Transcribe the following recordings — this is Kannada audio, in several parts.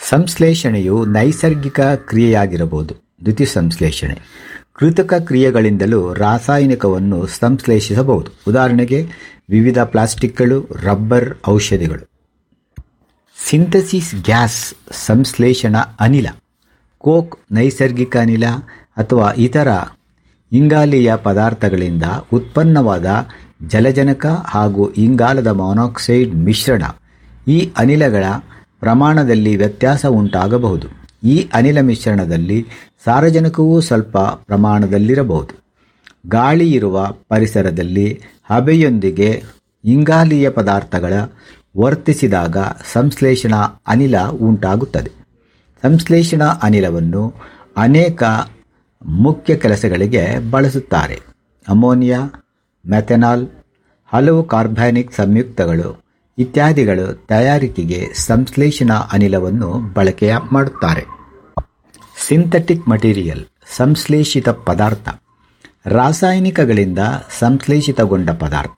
ಸಂಶ್ಲೇಷಣೆಯು ನೈಸರ್ಗಿಕ ಕ್ರಿಯೆಯಾಗಿರಬಹುದು ದ್ಯುತಿಸಂಶ್ಲೇಷಣೆ ಕೃತಕ ಕ್ರಿಯೆಗಳಿಂದಲೂ ರಾಸಾಯನಿಕವನ್ನು ಸಂಶ್ಲೇಷಿಸಬಹುದು ಉದಾಹರಣೆಗೆ ವಿವಿಧ ಪ್ಲಾಸ್ಟಿಕ್ಗಳು ರಬ್ಬರ್ ಔಷಧಿಗಳು ಸಿಂಥಸಿಸ್ ಗ್ಯಾಸ್ ಸಂಶ್ಲೇಷಣಾ ಅನಿಲ ಕೋಕ್ ನೈಸರ್ಗಿಕ ಅನಿಲ ಅಥವಾ ಇತರ ಇಂಗಾಲೀಯ ಪದಾರ್ಥಗಳಿಂದ ಉತ್ಪನ್ನವಾದ ಜಲಜನಕ ಹಾಗೂ ಇಂಗಾಲದ ಮಾನಾಕ್ಸೈಡ್ ಮಿಶ್ರಣ ಈ ಅನಿಲಗಳ ಪ್ರಮಾಣದಲ್ಲಿ ವ್ಯತ್ಯಾಸ ಉಂಟಾಗಬಹುದು ಈ ಅನಿಲ ಮಿಶ್ರಣದಲ್ಲಿ ಸಾರಜನಕವೂ ಸ್ವಲ್ಪ ಪ್ರಮಾಣದಲ್ಲಿರಬಹುದು ಗಾಳಿ ಇರುವ ಪರಿಸರದಲ್ಲಿ ಹಬೆಯೊಂದಿಗೆ ಇಂಗಾಲೀಯ ಪದಾರ್ಥಗಳ ವರ್ತಿಸಿದಾಗ ಸಂಶ್ಲೇಷಣಾ ಅನಿಲ ಉಂಟಾಗುತ್ತದೆ ಸಂಶ್ಲೇಷಣಾ ಅನಿಲವನ್ನು ಅನೇಕ ಮುಖ್ಯ ಕೆಲಸಗಳಿಗೆ ಬಳಸುತ್ತಾರೆ ಅಮೋನಿಯಾ ಮೆಥನಾಲ್ ಹಲವು ಕಾರ್ಬಾನಿಕ್ ಸಂಯುಕ್ತಗಳು ಇತ್ಯಾದಿಗಳು ತಯಾರಿಕೆಗೆ ಸಂಶ್ಲೇಷಣಾ ಅನಿಲವನ್ನು ಬಳಕೆ ಮಾಡುತ್ತಾರೆ ಸಿಂಥೆಟಿಕ್ ಮಟೀರಿಯಲ್ ಸಂಶ್ಲೇಷಿತ ಪದಾರ್ಥ ರಾಸಾಯನಿಕಗಳಿಂದ ಸಂಶ್ಲೇಷಿತಗೊಂಡ ಪದಾರ್ಥ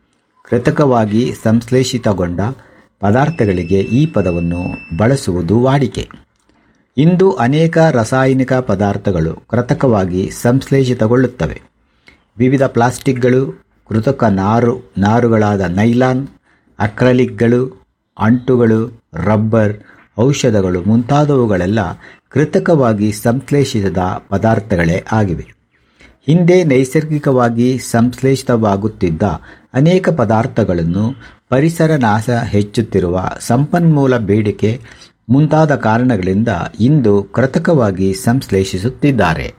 ಕೃತಕವಾಗಿ ಸಂಶ್ಲೇಷಿತಗೊಂಡ ಪದಾರ್ಥಗಳಿಗೆ ಈ ಪದವನ್ನು ಬಳಸುವುದು ವಾಡಿಕೆ ಇಂದು ಅನೇಕ ರಾಸಾಯನಿಕ ಪದಾರ್ಥಗಳು ಕೃತಕವಾಗಿ ಸಂಶ್ಲೇಷಿತಗೊಳ್ಳುತ್ತವೆ ವಿವಿಧ ಪ್ಲಾಸ್ಟಿಕ್ಗಳು ಕೃತಕ ನಾರು ನಾರುಗಳಾದ ನೈಲಾನ್ ಅಕ್ರಲಿಕ್ಗಳು ಅಂಟುಗಳು ರಬ್ಬರ್ ಔಷಧಗಳು ಮುಂತಾದವುಗಳೆಲ್ಲ ಕೃತಕವಾಗಿ ಸಂಶ್ಲೇಷಿಸಿದ ಪದಾರ್ಥಗಳೇ ಆಗಿವೆ ಹಿಂದೆ ನೈಸರ್ಗಿಕವಾಗಿ ಸಂಶ್ಲೇಷಿತವಾಗುತ್ತಿದ್ದ ಅನೇಕ ಪದಾರ್ಥಗಳನ್ನು ಪರಿಸರ ನಾಶ ಹೆಚ್ಚುತ್ತಿರುವ ಸಂಪನ್ಮೂಲ ಬೇಡಿಕೆ ಮುಂತಾದ ಕಾರಣಗಳಿಂದ ಇಂದು ಕೃತಕವಾಗಿ ಸಂಶ್ಲೇಷಿಸುತ್ತಿದ್ದಾರೆ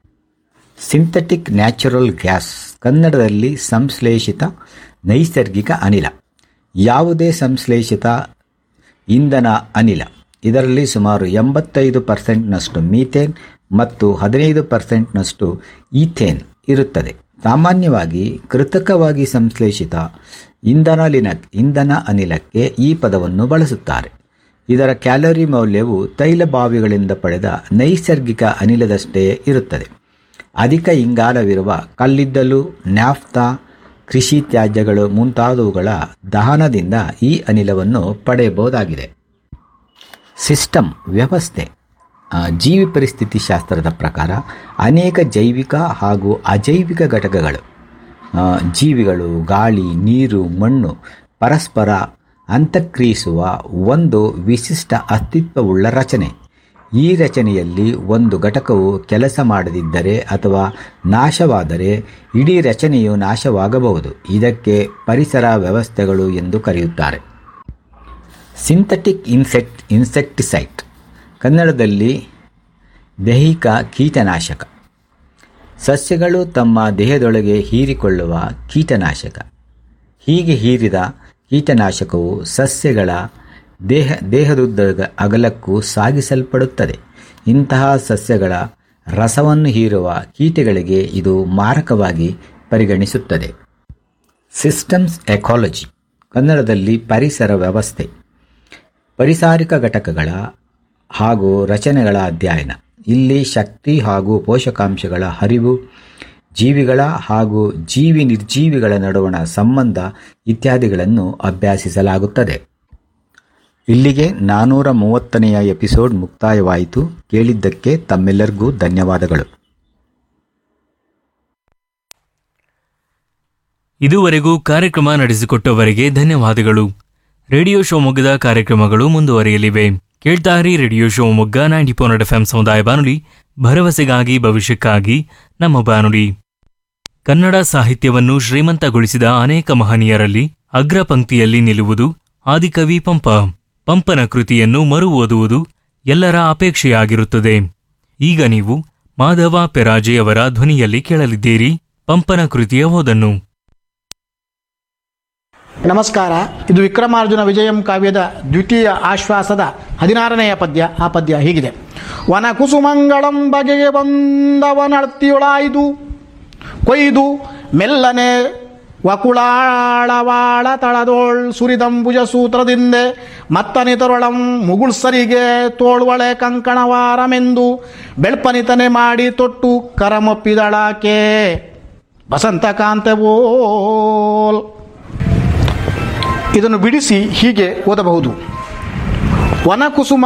ಸಿಂಥೆಟಿಕ್ ನ್ಯಾಚುರಲ್ ಗ್ಯಾಸ್ ಕನ್ನಡದಲ್ಲಿ ಸಂಶ್ಲೇಷಿತ ನೈಸರ್ಗಿಕ ಅನಿಲ ಯಾವುದೇ ಸಂಶ್ಲೇಷಿತ ಇಂಧನ ಅನಿಲ ಇದರಲ್ಲಿ ಸುಮಾರು ಎಂಬತ್ತೈದು ಪರ್ಸೆಂಟ್ನಷ್ಟು ಮೀಥೇನ್ ಮತ್ತು ಹದಿನೈದು ಪರ್ಸೆಂಟ್ನಷ್ಟು ಈಥೇನ್ ಇರುತ್ತದೆ ಸಾಮಾನ್ಯವಾಗಿ ಕೃತಕವಾಗಿ ಸಂಶ್ಲೇಷಿತ ಇಂಧನಲಿನ ಇಂಧನ ಅನಿಲಕ್ಕೆ ಈ ಪದವನ್ನು ಬಳಸುತ್ತಾರೆ ಇದರ ಕ್ಯಾಲೋರಿ ಮೌಲ್ಯವು ತೈಲ ಬಾವಿಗಳಿಂದ ಪಡೆದ ನೈಸರ್ಗಿಕ ಅನಿಲದಷ್ಟೇ ಇರುತ್ತದೆ ಅಧಿಕ ಇಂಗಾಲವಿರುವ ಕಲ್ಲಿದ್ದಲು ನ್ಯಾಫ್ತಾ ಕೃಷಿ ತ್ಯಾಜ್ಯಗಳು ಮುಂತಾದವುಗಳ ದಹನದಿಂದ ಈ ಅನಿಲವನ್ನು ಪಡೆಯಬಹುದಾಗಿದೆ ಸಿಸ್ಟಮ್ ವ್ಯವಸ್ಥೆ ಆ, ಜೀವಿ ಪರಿಸ್ಥಿತಿ ಶಾಸ್ತ್ರದ ಪ್ರಕಾರ ಅನೇಕ ಜೈವಿಕ ಹಾಗೂ ಅಜೈವಿಕ ಘಟಕಗಳು ಆ, ಜೀವಿಗಳು ಗಾಳಿ ನೀರು ಮಣ್ಣು ಪರಸ್ಪರ ಅಂತಕ್ರಿಯಿಸುವ ಒಂದು ವಿಶಿಷ್ಟ ಅಸ್ತಿತ್ವವುಳ್ಳ ರಚನೆ ಈ ರಚನೆಯಲ್ಲಿ ಒಂದು ಘಟಕವು ಕೆಲಸ ಮಾಡದಿದ್ದರೆ ಅಥವಾ ನಾಶವಾದರೆ ಇಡೀ ರಚನೆಯು ನಾಶವಾಗಬಹುದು ಇದಕ್ಕೆ ಪರಿಸರ ವ್ಯವಸ್ಥೆಗಳು ಎಂದು ಕರೆಯುತ್ತಾರೆ ಸಿಂಥೆಟಿಕ್ ಇನ್ಸೆಕ್ಟ್ ಇನ್ಸೆಕ್ಟಿಸೈಡ್ ಕನ್ನಡದಲ್ಲಿ ದೈಹಿಕ ಕೀಟನಾಶಕ ಸಸ್ಯಗಳು ತಮ್ಮ ದೇಹದೊಳಗೆ ಹೀರಿಕೊಳ್ಳುವ ಕೀಟನಾಶಕ ಹೀಗೆ ಹೀರಿದ ಕೀಟನಾಶಕವು ಸಸ್ಯಗಳ ದೇಹ ದೇಹದುದ್ದ ಅಗಲಕ್ಕೂ ಸಾಗಿಸಲ್ಪಡುತ್ತದೆ ಇಂತಹ ಸಸ್ಯಗಳ ರಸವನ್ನು ಹೀರುವ ಕೀಟಗಳಿಗೆ ಇದು ಮಾರಕವಾಗಿ ಪರಿಗಣಿಸುತ್ತದೆ ಸಿಸ್ಟಮ್ಸ್ ಎಕಾಲಜಿ ಕನ್ನಡದಲ್ಲಿ ಪರಿಸರ ವ್ಯವಸ್ಥೆ ಪರಿಸಾರಿಕ ಘಟಕಗಳ ಹಾಗೂ ರಚನೆಗಳ ಅಧ್ಯಯನ ಇಲ್ಲಿ ಶಕ್ತಿ ಹಾಗೂ ಪೋಷಕಾಂಶಗಳ ಹರಿವು ಜೀವಿಗಳ ಹಾಗೂ ಜೀವಿ ನಿರ್ಜೀವಿಗಳ ನಡುವಣ ಸಂಬಂಧ ಇತ್ಯಾದಿಗಳನ್ನು ಅಭ್ಯಾಸಿಸಲಾಗುತ್ತದೆ ಇಲ್ಲಿಗೆ ನಾನ್ನೂರ ಮೂವತ್ತನೆಯ ಎಪಿಸೋಡ್ ಮುಕ್ತಾಯವಾಯಿತು ಕೇಳಿದ್ದಕ್ಕೆ ತಮ್ಮೆಲ್ಲರಿಗೂ ಧನ್ಯವಾದಗಳು ಇದುವರೆಗೂ ಕಾರ್ಯಕ್ರಮ ನಡೆಸಿಕೊಟ್ಟವರಿಗೆ ಧನ್ಯವಾದಗಳು ರೇಡಿಯೋ ಶಿವಮೊಗ್ಗದ ಕಾರ್ಯಕ್ರಮಗಳು ಮುಂದುವರಿಯಲಿವೆ ಕೇಳ್ತಾರಿ radio Shivamogga ninety point eight F ಸಮುದಾಯ ಬಾನುಲಿ ಭರವಸೆಗಾಗಿ ಭವಿಷ್ಯಕ್ಕಾಗಿ ನಮ್ಮ ಬಾನುಲಿ ಕನ್ನಡ ಸಾಹಿತ್ಯವನ್ನು ಶ್ರೀಮಂತಗೊಳಿಸಿದ ಅನೇಕ ಮಹನೀಯರಲ್ಲಿ ಅಗ್ರ ಪಂಕ್ತಿಯಲ್ಲಿ ನಿಲ್ಲುವುದು ಆದಿಕವಿ ಪಂಪ ಪಂಪನ ಕೃತಿಯನ್ನು ಮರು ಓದುವುದು ಎಲ್ಲರ ಅಪೇಕ್ಷೆಯಾಗಿರುತ್ತದೆ ಈಗ ನೀವು ಮಾಧವ ಪೆರಾಜೆ ಅವರ ಧ್ವನಿಯಲ್ಲಿ ಕೇಳಲಿದ್ದೀರಿ ಪಂಪನ ಕೃತಿಯ ಓದನ್ನು ನಮಸ್ಕಾರ ಇದು ವಿಕ್ರಮಾರ್ಜುನ ವಿಜಯಂ ಕಾವ್ಯದ ದ್ವಿತೀಯ ಆಶ್ವಾಸದ ಹದಿನಾರನೆಯ ಪದ್ಯ ಆ ಪದ್ಯ ಹೀಗಿದೆ ವನ ಕುಸುಮಂಗಳಂ ಬಗೆಗೆ ಬಂದವನರ್ತಿಯೊಳಾಯ್ದು ಕೊಯ್ದು ಮೆಲ್ಲನೆ ವಕುಳಾಳವಾಳ ತಳದೋಳ್ ಸುರಿದಂಬುಜ ಸೂತ್ರದಿಂದೆ ಮತ್ತನಿತರೊಳಂ ಮುಗುಳ್ಸರಿಗೆ ತೋಳ್ವಳೆ ಕಂಕಣವಾರಮೆಂದು ಬೆಳ್ಪನಿತನೆ ಮಾಡಿ ತೊಟ್ಟು ಕರಮೊಪ್ಪಿದಳಾಕೆ ವಸಂತಕಾಂತೆ ಓಲ್ ಇದನ್ನು ಬಿಡಿಸಿ ಹೀಗೆ ಓದಬಹುದು ವನಕುಸುಮ